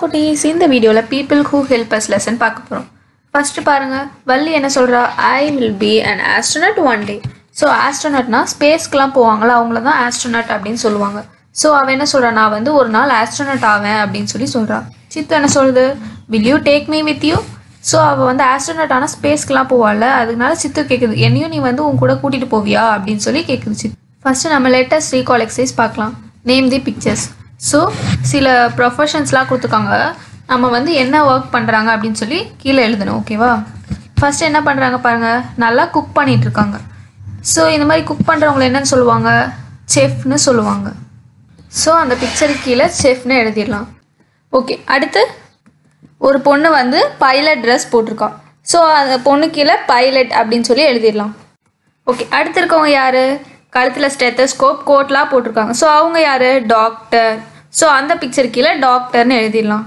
குட்டீஸ் இந்த வீடியோவில் people who help us lesson பார்க்க போகிறோம் ஃபஸ்ட்டு பாருங்கள் வள்ளி என்ன சொல்கிறா I will be an astronaut one day so ஆஸ்ட்ரோனட்னா ஸ்பேஸ்க்குலாம் போவாங்களா அவங்கள தான் ஆஸ்ட்ரோனட் அப்படின்னு சொல்லுவாங்க ஸோ அவள் என்ன சொல்கிறா நான் வந்து ஒரு நாள் ஆஸ்ட்ரோனட் ஆவேன் அப்படின்னு சொல்லி சொல்கிறா சித்து என்ன சொல்லுது will you take me with you so அவள் வந்து ஆஸ்ட்ரோனட் ஆனால் ஸ்பேஸ்க்குலாம் போவாள்ல அதனால சித்து கேட்குது என்னையும் நீ வந்து உன் கூட கூட்டிகிட்டு போவியா அப்படின்னு சொல்லி கேட்குது சித்து ஃபஸ்ட்டு நம்ம லேட்டஸ்ட் ரீகால் எக்ஸசைஸ் பார்க்கலாம் நேம் தி பிக்சர்ஸ் ஸோ சில ப்ரொஃபஷன்ஸ்லாம் கொடுத்துருக்காங்க நம்ம வந்து என்ன ஒர்க் பண்ணுறாங்க அப்படின்னு சொல்லி கீழே எழுதணும் ஓகேவா ஃபஸ்ட்டு என்ன பண்ணுறாங்க பாருங்கள் நல்லா குக் பண்ணிட்டு இருக்காங்க ஸோ இந்த மாதிரி குக் பண்ணுறவங்கள என்னன்னு சொல்லுவாங்க செஃப்னு சொல்லுவாங்க ஸோ அந்த பிக்சருக்கு கீழே செஃப்னு எழுதிடலாம் ஓகே அடுத்து ஒரு பொண்ணு வந்து பைலட் ட்ரெஸ் போட்டிருக்கா ஸோ அந்த பொண்ணு கீழே பைலட் அப்படின்னு சொல்லி எழுதிடலாம் ஓகே அடுத்து இருக்கவங்க யார் கழுத்தில் ஸ்டெத்தஸ்கோப் கோட்லாம் போட்டிருக்காங்க ஸோ அவங்க யார் டாக்டர் ஸோ அந்த பிக்சர் கீழே டாக்டர்னு எழுதிடலாம்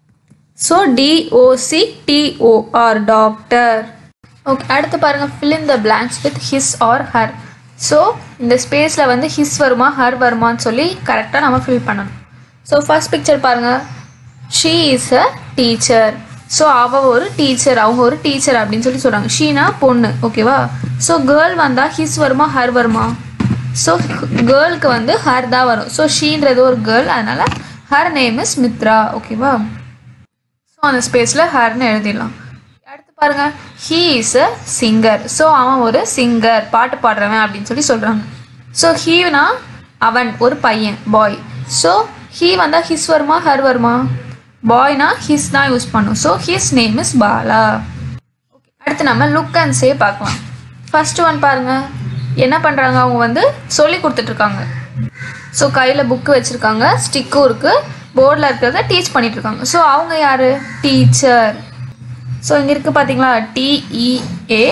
so D O C D O R doctor okay அடுத்து பாருங்கள் fill in the blanks with his or her so இந்த ஸ்பேஸில் வந்து ஹிஸ் வருமா ஹர் வருமான்னு சொல்லி கரெக்டாக நம்ம ஃபில் பண்ணணும் ஸோ ஃபர்ஸ்ட் பிக்சர் பாருங்கள் she is a teacher so அவள் ஒரு டீச்சர் அவங்க ஒரு டீச்சர் அப்படின்னு சொல்லி சொல்கிறாங்க ஷீனா பொண்ணு ஓகேவா ஸோ கேர்ள் வந்தால் ஹிஸ் வருமா ஹர் வருமா ஸோ கேர்ளுக்கு வந்து ஹர் தான் வரும் ஸோ ஷீன்றது ஒரு கேர்ள் அதனால் ஹர் நேம் இஸ் மித்ரா ஓகேவா ஸோ அந்த ஸ்பேஸில் ஹர்னு எழுதிடலாம் அடுத்து பாருங்க he is a singer so அவன் ஒரு சிங்கர் பாட்டு பாடுறவன் அப்படின்னு சொல்லி சொல்கிறாங்க ஸோ ஹீனா அவன் ஒரு பையன் பாய் ஸோ ஹீ வந்தால் ஹிஸ் வருமா ஹர் வருமா பாய்னா ஹிஸ் தான் யூஸ் பண்ணும் so his name is Bala okay அடுத்து நம்ம லுக் அண்ட் சே பார்க்கலாம் ஃபர்ஸ்ட் ஒன் பாருங்க என்ன பண்ணுறாங்க அவங்க வந்து சொல்லி கொடுத்துட்ருக்காங்க ஸோ கையில் புக்கு வச்சுருக்காங்க ஸ்டிக்கும் இருக்குது போர்டில் இருக்கிறத டீச் பண்ணிட்டு இருக்காங்க ஸோ அவங்க யார் டீச்சர் ஸோ இங்கே இருக்குது பார்த்தீங்களா டிஇஏ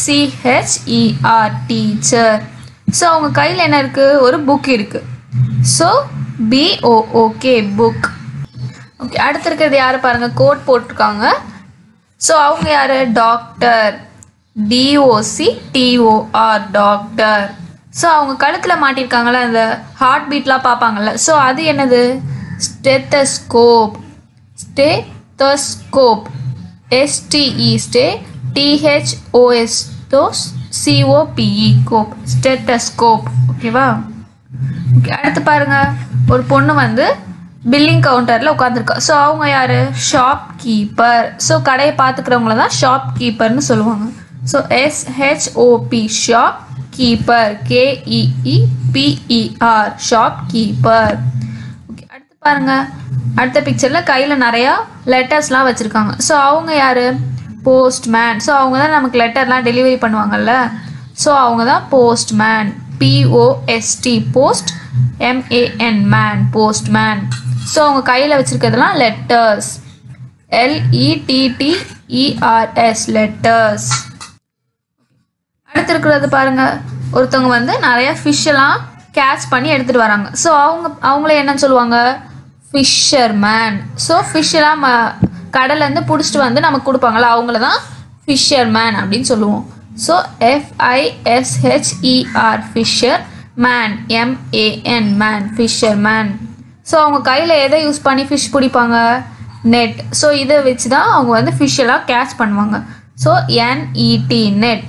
சிஹெச்இஆர் டீச்சர் ஸோ அவங்க கையில் என்ன இருக்குது ஒரு புக் இருக்குது ஸோ பிஓஓகே புக் ஓகே அடுத்து இருக்கிறது யார் பாருங்கள் கோட் போட்டிருக்காங்க ஸோ அவங்க யார் doctor D O C D O R doctor so அவங்க கழுத்தில் மாட்டியிருக்காங்களே அந்த ஹார்ட் பீட்லாம் பார்ப்பாங்கல்ல ஸோ அது என்னது stethoscope stethoscope S T E ste T H O S thos C O P E cope stethoscope ஓகேவா ஓகே அடுத்து பாருங்க ஒரு பொண்ணு வந்து பில்லிங் கவுண்டரில் உட்காந்துருக்கா ஸோ அவங்க யார் ஷாப் கீப்பர் ஸோ கடையை பார்த்துக்கிறவங்கள தான் ஷாப் கீப்பர்னு சொல்லுவாங்க so S H O P shop keeper K E E P E R shop keeper okay அடுத்து பாருங்க அடுத்த பிக்சரில் கையில் நிறையா லெட்டர்ஸ்லாம் வச்சுருக்காங்க ஸோ அவங்க யார் போஸ்ட்மேன் ஸோ அவங்க தான் நமக்கு லெட்டர்லாம் டெலிவரி பண்ணுவாங்கல்ல ஸோ அவங்க தான் postman P O S T post M A N man postman so அவங்க கையில் வச்சுருக்கிறதுலாம் லெட்டர்ஸ் எல்இடிடிஇஆர்எஸ் லெட்டர்ஸ் அடுத்து இருக்கிறது பாருங்க ஒருத்தவங்க வந்து நிறைய ஃபிஷ் எல்லாம் கேட்ச் பண்ணி எடுத்துட்டு வராங்க ஸோ அவங்க அவங்கள என்னன்னு சொல்லுவாங்க ஃபிஷர்மேன் ஸோ ஃபிஷ் எல்லாம் ம- கடல்லேருந்து பிடிச்சிட்டு வந்து நமக்கு கொடுப்பாங்கல்ல அவங்கள தான் ஃபிஷர்மேன் அப்படின்னு சொல்லுவோம் so F I S H E R fisher man M A N man fisher man so அவங்க கையில் எதை யூஸ் பண்ணி ஃபிஷ் பிடிப்பாங்க நெட் ஸோ இதை வச்சு தான் அவங்க வந்து ஃபிஷ் எல்லாம் கேட்ச் பண்ணுவாங்க ஸோ என்இடி நெட்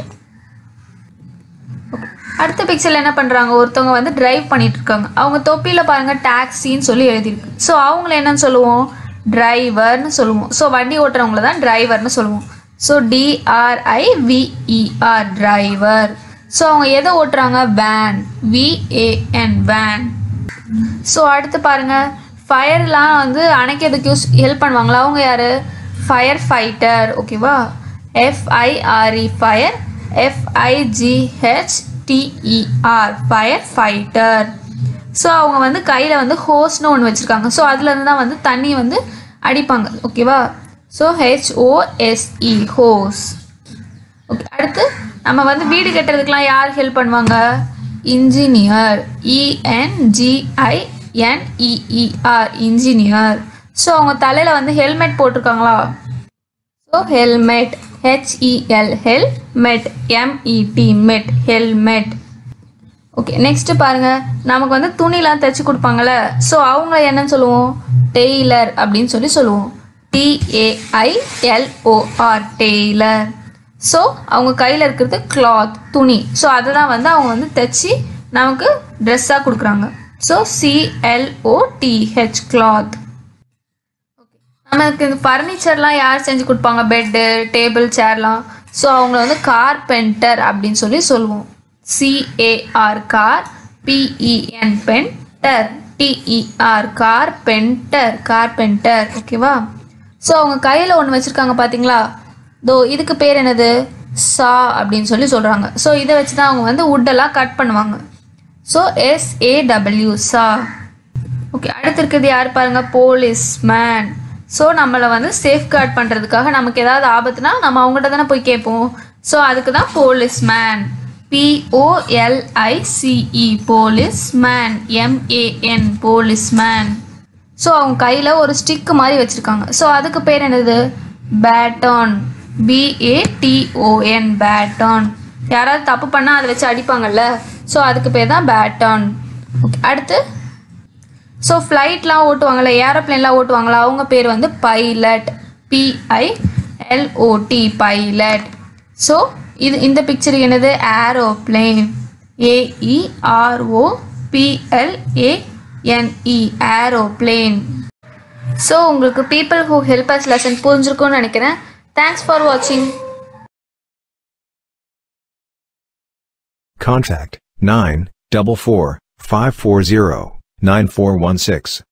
அடுத்த பிக்சரில் என்ன பண்ணுறாங்க ஒருத்தவங்க வந்து டிரைவ் பண்ணிட்டு இருக்காங்க அவங்க தொப்பியில் பாருங்க டாக்ஸின்னு சொல்லி எழுதியிருக்கு ஸோ அவங்கள என்னன்னு சொல்லுவோம் டிரைவர்னு சொல்லுவோம் ஸோ வண்டி ஓட்டுறவங்கள தான் டிரைவர்னு சொல்லுவோம் ஸோ டிஆர்ஐவிஇஆர் டிரைவர் ஸோ அவங்க எதை ஓட்டுறாங்க வேன் விஏஎன் வேன் ஸோ அடுத்து பாருங்க ஃபயர்லாம் வந்து அணைக்கிறதுக்கு யூஸ் ஹெல்ப் பண்ணுவாங்களா அவங்க யாரு ஃபயர் ஃபைட்டர் ஓகேவா F I R E fire F I G H T E R fire fighter so அவங்க வந்து கையில் வந்து ஹோஸ்னு ஒன்று வச்சுருக்காங்க ஸோ அதுலேருந்து தான் வந்து தண்ணி வந்து அடிப்பாங்க ஓகேவா ஸோ ஹெச்ஓஎஸ்இ ஹோஸ் ஓகே அடுத்து நம்ம வந்து வீடு கட்டுறதுக்கெலாம் யார் ஹெல்ப் பண்ணுவாங்க இன்ஜினியர் இஎன்ஜிஐஎன்இஇஆர் இன்ஜினியர் ஸோ அவங்க தலையில் வந்து ஹெல்மெட் போட்டிருக்காங்களா so helmet H E L helmet M E T met helmet okay next பாருங்க நமக்கு வந்து துணிலாம் தைச்சு கொடுப்பாங்கல்ல ஸோ அவங்க என்னன்னு சொல்லுவோம் டெய்லர் அப்படின்னு சொல்லி சொல்லுவோம் டிஏஐஎல்ஓஆர் டெய்லர் ஸோ அவங்க கையில் இருக்கிறது கிளாத் துணி ஸோ அதை தான் வந்து அவங்க வந்து தைச்சி நமக்கு ட்ரெஸ்ஸாக கொடுக்குறாங்க ஸோ சிஎல்ஓடிஹெச் கிளாத் நமக்கு இந்த ஃபர்னிச்சர்லாம் யார் செஞ்சு கொடுப்பாங்க பெட்டு டேபிள் சேர்லாம் ஸோ அவங்கள வந்து கார்பெண்டர் அப்படின்னு சொல்லி சொல்லுவோம் C A R car P E N penter T E R carpenter carpenter ஓகேவா ஸோ அவங்க கையில் ஒன்று வச்சுருக்காங்க பார்த்தீங்களா தோ இதுக்கு பேர் என்னது சா அப்படின்னு சொல்லி சொல்கிறாங்க ஸோ இதை வச்சு தான் அவங்க வந்து wood-எல்லாம் கட் பண்ணுவாங்க ஸோ எஸ்ஏடபிள்யூ சா ஓகே அடுத்து இருக்கிறது யார் பாருங்க போலீஸ் மேன் ஸோ நம்மளை வந்து சேஃப்கார்ட் பண்ணுறதுக்காக நமக்கு ஏதாவது ஆபத்துனா நம்ம அவங்ககிட்ட தானே போய் கேட்போம் ஸோ அதுக்கு தான் police man P O L I C E police man M A N police man so அவங்க கையில் ஒரு ஸ்டிக் மாதிரி வச்சுருக்காங்க ஸோ அதுக்கு பேர் என்னது பேட்டான் பிஏடிஓஎன் பேட்டான் யாராவது தப்பு பண்ணால் அதை வச்சு அடிப்பாங்கல்ல ஸோ அதுக்கு பேர் தான் பேட்டான் ஓகே அடுத்து ஸோ ஃப்ளைட்லாம் ஓட்டுவாங்கள்ல ஏரோப்ளேன்லாம் ஓட்டுவாங்களா அவங்க பேர் வந்து பைலட் பிஐஎல்ஓடி பைலட் ஸோ இது இந்த பிக்சர் என்னது aeroplane A E R O P L A N E aeroplane so உங்களுக்கு people who help us lesson புரிஞ்சிருக்கும்னு நினைக்கிறேன் தேங்க்ஸ் ஃபார் வாட்சிங் Contact 9 double four five four zero nine four one six.